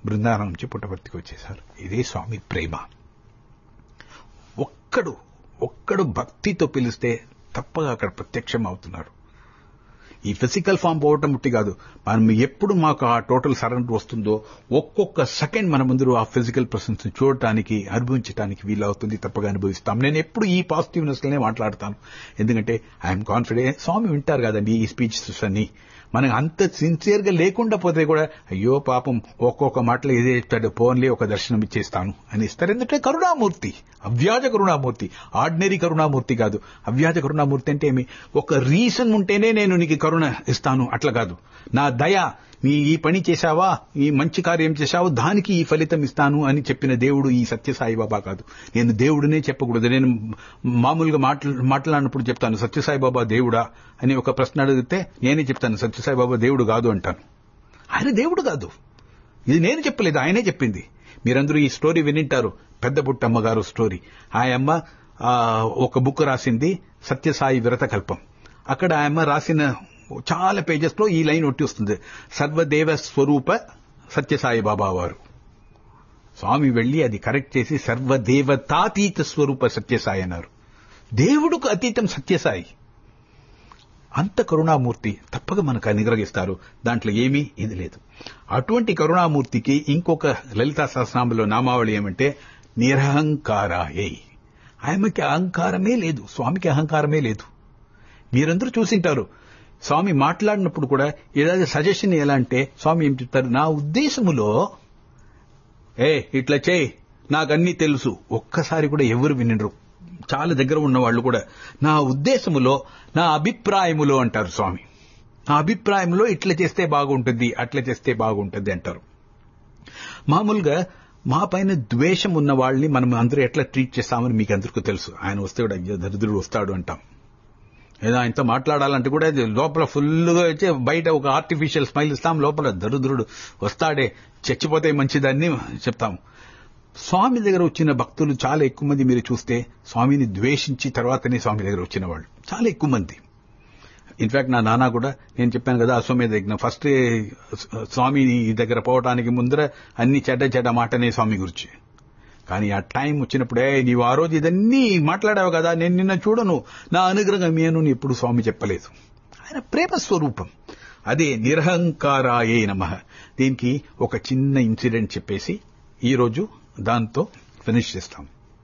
బృందావనం నుంచి పుట్టపర్తికి వచ్చేశారు ఇదే స్వామి ప్రేమ ఒక్కడు ఒక్కడు భక్తితో పిలిస్తే తప్పగా అక్కడ ప్రత్యక్షం అవుతున్నారు ఈ ఫిజికల్ ఫామ్ పోవటం ముట్టి కాదు మనం ఎప్పుడు మాకు ఆ టోటల్ సరెండర్ వస్తుందో ఒక్కొక్క సెకండ్ మన ముందు ఆ ఫిజికల్ పర్సన్స్ చూడటానికి అనుభవించడానికి వీలవుతుంది తప్పగా అనుభవిస్తాం నేను ఎప్పుడు ఈ పాజిటివ్నెస్ లోనే మాట్లాడతాను ఎందుకంటే ఐఎమ్ కాన్ఫిడెంట్ స్వామి వింటారు కదండి ఈ స్పీచెస్ అన్ని మనకు అంత సిన్సియర్ గా లేకుండా పోతే కూడా అయ్యో పాపం ఒక్కొక్క మాటలు ఇదే చెప్తాడు పోన్లే ఒక దర్శనం ఇచ్చేస్తాను అని ఇస్తారు ఎందుకంటే కరుణామూర్తి అవ్యాజ కరుణామూర్తి ఆర్డినరీ కరుణామూర్తి కాదు అవ్యాజ కరుణామూర్తి అంటే ఏమి ఒక రీజన్ ఉంటేనే నేను నీకు కరుణ ఇస్తాను అట్లా కాదు నా దయ నీ ఈ పని చేశావా ఈ మంచి కార్యం చేశావో దానికి ఈ ఫలితం ఇస్తాను అని చెప్పిన దేవుడు ఈ సత్యసాయి బాబా కాదు నేను దేవుడినే చెప్పకూడదు నేను మామూలుగా మాట్లా మాట్లాడినప్పుడు చెప్తాను సత్యసాయి బాబా దేవుడా అని ఒక ప్రశ్న అడిగితే నేనే చెప్తాను సత్యసాయి బాబా దేవుడు కాదు అంటాను ఆయన దేవుడు కాదు ఇది నేను చెప్పలేదు ఆయనే చెప్పింది మీరందరూ ఈ స్టోరీ వినింటారు పెద్ద బుట్టమ్మ గారు స్టోరీ ఆయమ్మ ఆ, ఒక బుక్ రాసింది సత్యసాయి విరత కల్పం అక్కడ ఆయమ్మ రాసిన చాలా పేజెస్ లో ఈ లైన్ ఒట్టి వస్తుంది సర్వదేవ స్వరూప సత్యసాయి బాబా వారు స్వామి వెళ్లి అది కరెక్ట్ చేసి సర్వదేవతాతీత స్వరూప సత్యసాయి అన్నారు దేవుడుకు అతీతం సత్యసాయి అంత కరుణామూర్తి తప్పక మనకు అనుగ్రహిస్తారు దాంట్లో ఏమీ ఇది లేదు అటువంటి కరుణామూర్తికి ఇంకొక లలితా సహస్రాంలో నామావళి ఏమంటే నిరహంకారాయే ఆయనకి అహంకారమే లేదు స్వామికి అహంకారమే లేదు మీరందరూ చూసింటారు స్వామి మాట్లాడినప్పుడు కూడా ఏదైనా సజెషన్ ఎలా అంటే స్వామి ఏం చెప్తారు నా ఉద్దేశములో ఏ ఇట్లా చేయి నాకన్నీ తెలుసు ఒక్కసారి కూడా ఎవరు వినరు చాలా దగ్గర ఉన్న వాళ్ళు కూడా నా ఉద్దేశములో నా అభిప్రాయములో అంటారు స్వామి నా అభిప్రాయంలో ఇట్లా చేస్తే బాగుంటుంది అట్లా చేస్తే బాగుంటుంది అంటారు మామూలుగా మా పైన ద్వేషం ఉన్న వాళ్ళని మనం అందరూ ఎట్లా ట్రీట్ చేస్తామని మీకు అందరికీ తెలుసు ఆయన వస్తే కూడా అయ్యో దరిద్రుడు వస్తాడు అంటాం ఏదో ఆయనతో మాట్లాడాలంటే కూడా ఇది లోపల ఫుల్గా వచ్చి బయట ఒక ఆర్టిఫిషియల్ స్మైల్ ఇస్తాం లోపల దరిద్రుడు వస్తాడే చచ్చిపోతే మంచిదని చెప్తాం స్వామి దగ్గర వచ్చిన భక్తులు చాలా ఎక్కువ మంది మీరు చూస్తే స్వామిని ద్వేషించి తర్వాతనే స్వామి దగ్గర వచ్చిన వాళ్ళు చాలా ఎక్కువ మంది ఇన్ఫాక్ట్ నా నాన్న కూడా నేను చెప్పాను కదా అశ్వమేధ యజ్ఞం ఫస్ట్ స్వామి దగ్గర పోవడానికి ముందర అన్ని చెడ్డ చెడ్డ మాటనే స్వామి గురించి కానీ ఆ టైం వచ్చినప్పుడే నీవు ఆ రోజు ఇదన్నీ మాట్లాడావు కదా నేను నిన్న చూడను నా అనుగ్రహం ఏను అని ఎప్పుడు స్వామి చెప్పలేదు ఆయన ప్రేమ స్వరూపం అదే నిరహంకారాయే నమ దీనికి ఒక చిన్న ఇన్సిడెంట్ చెప్పేసి ఈ రోజు దాంతో ఫినిష్ చేస్తాం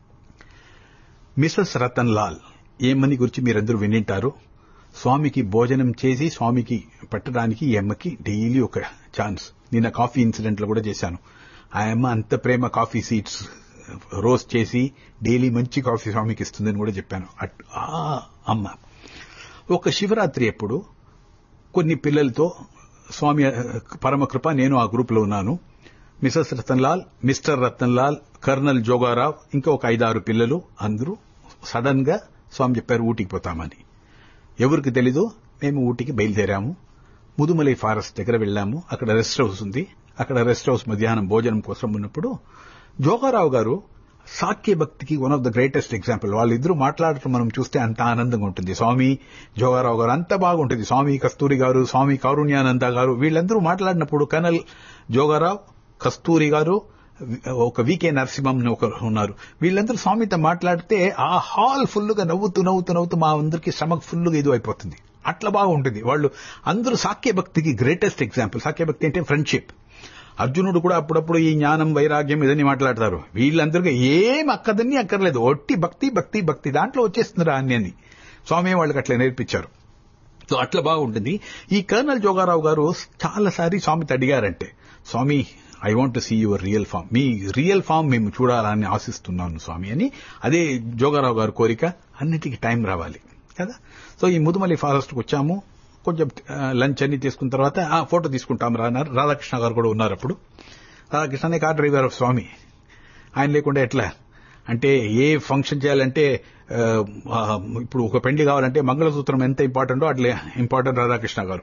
మిసెస్ రతన్ లాల్ ఏమని గురించి మీరందరూ వినింటారు స్వామికి భోజనం చేసి స్వామికి పెట్టడానికి ఈ అమ్మకి డైలీ ఒక ఛాన్స్ నిన్న కాఫీ ఇన్సిడెంట్ లో కూడా చేశాను ఆ అమ్మ అంత ప్రేమ కాఫీ సీట్స్ రోస్ట్ చేసి డైలీ మంచి కాఫీ స్వామికి ఇస్తుందని కూడా చెప్పాను అట్- ఆ అమ్మ ఒక శివరాత్రి ఎప్పుడు కొన్ని పిల్లలతో స్వామి ఆ, పరమ కృప నేను ఆ గ్రూప్ లో ఉన్నాను Mrs Ratan Lal Mr Ratan Lal colonel Jogarao ఇంకా ఒక ఐదారు పిల్లలు అందరూ సడన్ గా స్వామి చెప్పారు ఊటికి పోతామని ఎవరికి తెలీదు మేము ఊటికి బయలుదేరాము ముదుమలై ఫారెస్ట్ దగ్గర వెళ్ళాము అక్కడ రెస్ట్ హౌస్ ఉంది అక్కడ రెస్ట్ హౌస్ మధ్యాహ్నం భోజనం కోసం ఉన్నప్పుడు జోగారావు గారు సాక్య భక్తికి one of the greatest example వాళ్ళిద్దరూ మాట్లాడటం మనం చూస్తే అంత ఆనందంగా ఉంటుంది స్వామి జోగారావు గారు అంత బాగుంటుంది స్వామి కస్తూరి గారు స్వామి కారుణ్యానంద గారు వీళ్ళందరూ మాట్లాడినప్పుడు కనల్ జోగారావు కస్తూరి గారు ఒక వికే నరసింహం అని ఒకరు ఉన్నారు వీళ్ళందరూ స్వామితో మాట్లాడితే ఆ హాల్ ఫుల్గా నవ్వుతూ నవ్వుతూ నవ్వుతూ మా అందరికీ శ్రమకు ఫుల్గా ఇది అయిపోతుంది అట్లా బాగుంటుంది వాళ్ళు అందరూ సాక్య భక్తికి గ్రేటెస్ట్ ఎగ్జాంపుల్ సాక్య భక్తి అంటే ఫ్రెండ్షిప్ అర్జునుడు కూడా అప్పుడప్పుడు ఈ జ్ఞానం వైరాగ్యం ఇదని మాట్లాడతారు వీళ్ళందరికీ ఏం అక్కదని అక్కర్లేదు ఒట్టి భక్తి భక్తి భక్తి దాంట్లో వచ్చేస్తుంది అన్ని స్వామి వాళ్ళకి అట్లా నేర్పించారు సో అట్లా బాగుంటుంది ఈ కర్నల్ జోగారావు గారు చాలాసారి స్వామితో అడిగారంటే Swami I want to see your real form మీ రియల్ ఫామ్ మేము చూడాలని ఆశిస్తున్నాను స్వామి అని అదే జోగారావు గారి కోరిక అన్నిటికీ టైం రావాలి కదా సో ఈ ముదుమల్లి ఫారెస్ట్కి వచ్చాము కొంచెం ఆ, లంచ్ అన్ని తీసుకున్న తర్వాత ఆ, ఫోటో తీసుకుంటాం రా అన్నారు రాధాకృష్ణ గారు కూడా ఉన్నారు అప్పుడు రాధాకృష్ణ అనే కార్ డ్రైవర్ ఆఫ్ స్వామి ఆయన లేకుండా ఎట్లా అంటే ఏ ఫంక్షన్ చేయాలంటే ఆ, ఆ, ఇప్పుడు ఒక పెళ్లి కావాలంటే మంగళసూత్రం ఎంత ఇంపార్టెంటో అట్లే ఇంపార్టెంట్ రాధాకృష్ణ గారు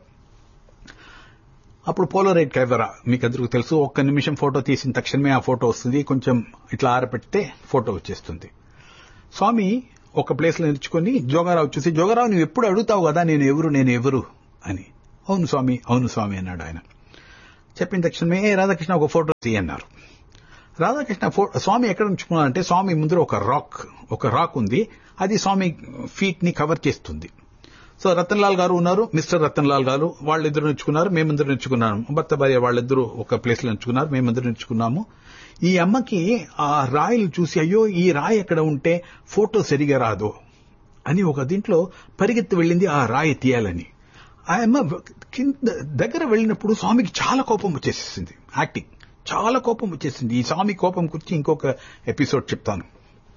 అప్పుడు పోలోరైట్ కెమెరా మీకు అందరికీ తెలుసు ఒక్క నిమిషం ఫోటో తీసిన తక్షణమే ఆ ఫోటో వస్తుంది కొంచెం ఇట్లా ఆరపెడితే ఫోటో వచ్చేస్తుంది స్వామి ఒక ప్లేస్ లో నిలుచుకొని జోగారావు చూసి జోగారావు నువ్వు ఎప్పుడు అడుగుతావు కదా నేను ఎవరు నేను ఎవరు అని అవును స్వామి అవును స్వామి అన్నాడు ఆయన చెప్పిన తక్షణమే "ఏ, రాధాకృష్ణ ఒక ఫోటో తీయన్నారు రాధాకృష్ణ ఫో స్వామి ఎక్కడ ఉంచుకున్నారంటే స్వామి ముందర ఒక రాక్ ఒక రాక్ ఉంది అది స్వామి ఫీట్ ని కవర్ చేస్తుంది సో రతన్ లాల్ గారు ఉన్నారు మిస్టర్ రతన్ లాల్ గారు వాళ్ళిద్దరు ఉంచుకున్నారు మేమిద్దరు ఉంచుకున్నాము భర్త భార్య వాళ్ళిద్దరూ ఒక ప్లేస్ లో ఉంచుకున్నారు మేమిద్దరు ఉంచుకున్నాము ఈ అమ్మకి ఆ రాయిలు చూసి అయ్యో ఈ రాయి ఎక్కడ ఉంటే ఫోటో సరిగా రాదు అని ఒక దీంట్లో పరిగెత్తి వెళ్ళింది ఆ రాయి తీయాలని ఆ అమ్మ కింద దగ్గర వెళ్ళినప్పుడు స్వామికి చాలా కోపం వచ్చేసింది యాక్టింగ్ చాలా కోపం వచ్చేసింది ఈ స్వామి కోపం గురించి ఇంకొక ఎపిసోడ్ చెప్తాను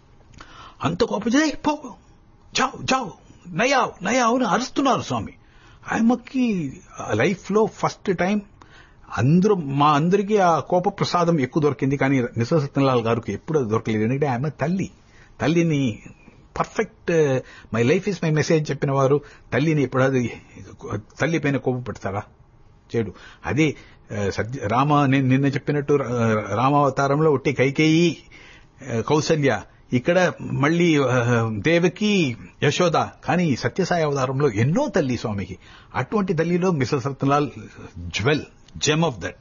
అంత కోపం చేసి పో జావ్ జావ్ నయావ్ నయావ్ అని అరుస్తున్నారు స్వామి ఆయమ్మకి లైఫ్ లో ఫస్ట్ టైం అందరూ మా అందరికీ ఆ కోప ప్రసాదం ఎక్కువ దొరికింది కానీ నిస సత్యనారాయణ గారికి ఎప్పుడు అది దొరకలేదు ఎందుకంటే ఆమె తల్లి తల్లిని perfect my life is my message చెప్పిన వారు తల్లిని ఎప్పుడు అది తల్లి పైన కోపం పెడతారా చెడు అదే ఆ, సత్య రామ నేను నిన్న చెప్పినట్టు రా- రామావతారంలో ఒట్టి కైకేయి ఆ, కౌసల్య ఇక్కడ మళ్ళీ ఆ, దేవకి యశోద కానీ సత్యసాయి అవతారంలో ఎన్నో తల్లి స్వామికి అటువంటి తల్లిలో Mr Satyalal jewel gem of that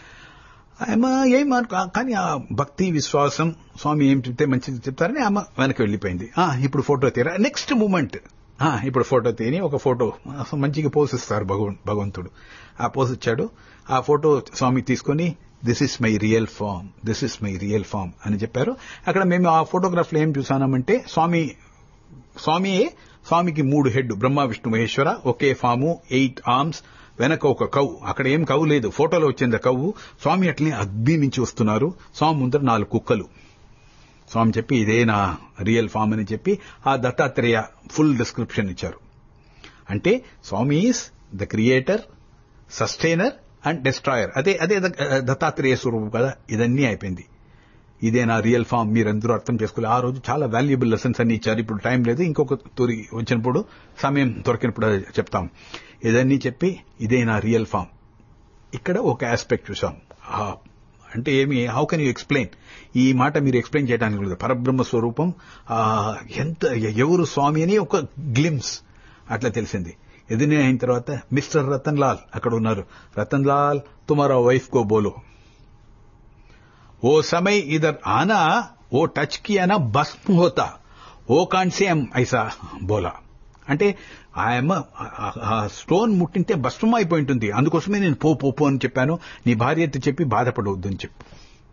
ఆమె ఏం అనుకో- కానీ ఆ భక్తి విశ్వాసం స్వామి ఏం చెప్తే మంచిది చెప్తారని ఆమె వెనక్కి వెళ్ళిపోయింది ఆ ఇప్పుడు ఫోటో తీరా నెక్స్ట్ మూమెంట్ ఆ ఇప్పుడు ఫోటో తీని ఒక ఫోటో అసలు మంచిగా పోజ్ ఇస్తారు భగవం- భగవంతుడు ఆ పోజ్ ఇచ్చాడు ఆ ఫోటో స్వామి తీసుకొని this is my real form this is my real form అని చెప్పారు అక్కడ మేము ఆ ఫోటోగ్రాఫ్ లో ఏం చూసామంటే స్వామి స్వామియే స్వామికి మూడు హెడ్ బ్రహ్మ విష్ణు మహేశ్వర ఒకే ఫాము ఎయిట్ ఆర్మ్స్ వెనక ఒక కవ్వు అక్కడ ఏం కవ్వు లేదు ఫోటోలో వచ్చింది ఆ కవ్వు స్వామి అట్లనే అగ్ని నుంచి వస్తున్నారు స్వామి ముందర నాలుగు కుక్కలు స్వామి చెప్పి ఇదే నా రియల్ ఫామ్ అని చెప్పి ఆ దత్తాత్రేయ ఫుల్ డిస్క్రిప్షన్ ఇచ్చారు అంటే Swami is the creator sustainer and destroyer అదే అదే ద- దత్తాత్రేయ స్వరూపం కదా ఇదన్నీ అయిపోయింది ఇదే నా రియల్ ఫామ్ మీరందరూ అర్థం చేసుకోవాలి ఆ రోజు చాలా వాల్యుబుల్ లెసన్స్ అన్ని ఇచ్చారు ఇప్పుడు టైం లేదు ఇంకొక తూరి వచ్చినప్పుడు సమయం దొరికినప్పుడు అది చెప్తాం ఇదన్నీ చెప్పి ఇదే నా రియల్ ఫామ్ ఇక్కడ ఒక ఆస్పెక్ట్ చూసాం ఆ, అంటే ఏమి హౌ కెన్ యూ ఎక్స్ప్లెయిన్ ఈ మాట మీరు ఎక్స్ప్లెయిన్ చేయడానికి లేదు పరబ్రహ్మ స్వరూపం ఆ, ఎంత ఎవరు స్వామి అని ఒక గ్లిమ్స్ అట్లా తెలిసింది ఎదునే అయిన తర్వాత మిస్టర్ రతన్ లాల్ అక్కడ ఉన్నారు రతన్ లాల్ తుమారా వైఫ్ కో బోలో वो समय इधर आना वो टच किया ना भस्म होता वो कांड से हम ऐसा बोला అంటే ఆయమ్మ ఆ స్టోన్ ముట్టింటే భస్మం అయిపోయి ఉంటుంది అందుకోసమే నేను పో పో పో అని చెప్పాను నీ భార్య ఎత్తి చెప్పి బాధపడవద్దు అని చెప్పు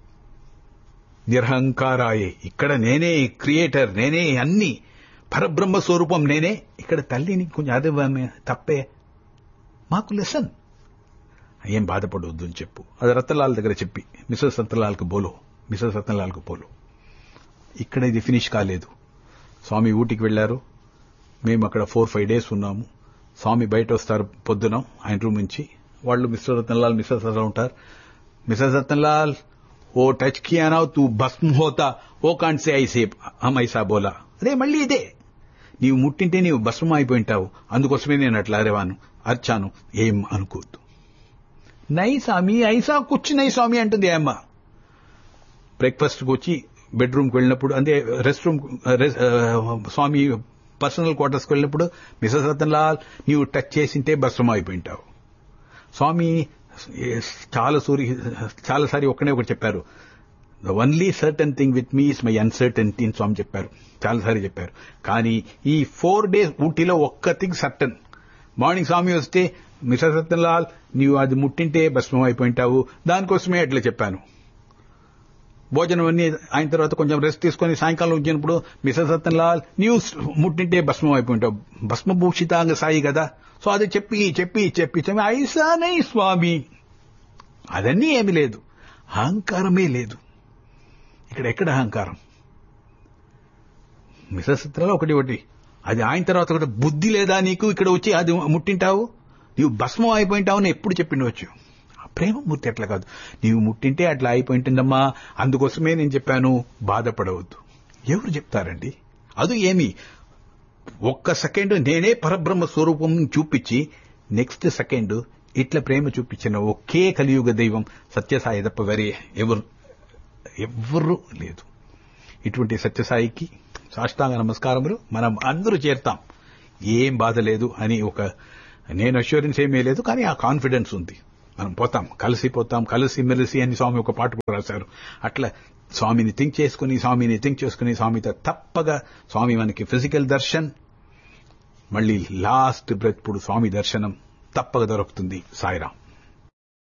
నిరహంకారాయే ఇక్కడ నేనే క్రియేటర్ నేనే అన్ని పరబ్రహ్మ స్వరూపం నేనే ఇక్కడ తల్లిని కొంచెం అదే తప్పే మాకు లెసన్ ఏం బాధపడవద్దు అని చెప్పు అది రతన్లాల్ దగ్గర చెప్పి మిస్సెస్ రతన్లాల్కి బోలో మిస్సెస్ రతన్లాల్కి బోలో ఇక్కడ ఇది ఫినిష్ కాలేదు స్వామి ఊటికి వెళ్లారు మేము అక్కడ ఫోర్ ఫైవ్ డేస్ ఉన్నాము స్వామి బయట వస్తారు పొద్దున ఆయన రూమ్ నుంచి వాళ్ళు మిస్టర్ రతన్లాల్ మిస్సెస్ రతన్ ఉంటారు మిస్సెస్ రతన్లాల్ ఓ టచ్ కియానా తూ భస్మ హోతా ఓ కాంట్ సే ఐసే హమ్ ఐసా బోలా అదే మళ్ళీ ఇదే నీవు ముట్టింటే నీవు భస్మం అయిపోయింటావు అందుకోసమే నేను అట్లా అరేవాను అర్చాను ఏం అనుకోవద్దు నై స్వామి ఐసా కూర్చు నై స్వామి అంటుంది ఆ అమ్మ బ్రేక్ఫాస్ట్ వచ్చి బెడ్రూమ్కి వెళ్ళినప్పుడు అంటే రెస్ట్ రూమ్ స్వామి పర్సనల్ క్వార్టర్స్కి వెళ్ళినప్పుడు మిసెస్ రతన్లాల్ నీవు టచ్ చేసింటే భస్మం అయిపోయింటావు స్వామి చాలా సూరి చాలాసారి ఒక్కనే ఒకటి చెప్పారు the only certain thing with me is my uncertainty అని స్వామి చెప్పారు చాలాసారి చెప్పారు కానీ ఈ ఫోర్ డేస్ ఊటీలో ఒక్క థింగ్ సర్టన్ మార్నింగ్ స్వామి వస్తే మిస్టర్ సత్యలాల్ నీవు అది ముట్టింటే భస్మం అయిపోయింటావు దానికోసమే అట్లా చెప్పాను భోజనం అన్ని అయిన తర్వాత కొంచెం రెస్ట్ తీసుకొని సాయంకాలం వచ్చినప్పుడు మిస్టర్ సత్యలాల్ నీవు ముట్టింటే భస్మం అయిపోయింటావు భస్మభూషితాంగ సాయి కదా సో అది చెప్పి చెప్పి చెప్పి చెప్పి ఐసానే స్వామి అదన్నీ ఏమీ లేదు అహంకారమే లేదు ఇక్కడ ఎక్కడ అహంకారం మిస్టర్ సత్యలాల్ ఒకటి ఒకటి అది ఆయన తర్వాత కూడా బుద్ధి లేదా నీకు ఇక్కడ వచ్చి అది ముట్టింటావు నీవు భస్మం అయిపోయింటావు అని ఎప్పుడు చెప్పిండవచ్చు ప్రేమమూర్తి అట్లా కాదు నీవు ముట్టింటే అట్లా అయిపోయింటుందమ్మా అందుకోసమే నేను చెప్పాను బాధపడవద్దు ఎవరు చెప్తారండి అది ఏమి ఒక్క సెకండ్ నేనే పరబ్రహ్మ స్వరూపం చూపించి నెక్స్ట్ సెకండ్ ఇట్లా ప్రేమ చూపించిన ఒకే కలియుగ దైవం సత్యసాయి తప్ప వేరే ఎవరు ఎవ్వరూ లేదు ఇటువంటి సత్యసాయికి సాష్టాంగ నమస్కారములు మనం అందరూ చేరుతాం ఏం బాధ లేదు అని ఒక నేను అష్యూరెన్స్ ఏమీ లేదు కానీ ఆ కాన్ఫిడెన్స్ ఉంది మనం పోతాం కలిసిపోతాం కలిసి మెలిసి అని స్వామి ఒక పాట కూడా రాశారు అట్లా స్వామిని థింక్ చేసుకుని స్వామిని థింక్ చేసుకుని స్వామితో తప్పగా స్వామి మనకి ఫిజికల్ దర్శన్ మళ్ళీ లాస్ట్ బ్రెత్ పుడు స్వామి దర్శనం తప్పక దొరుకుతుంది సాయిరాం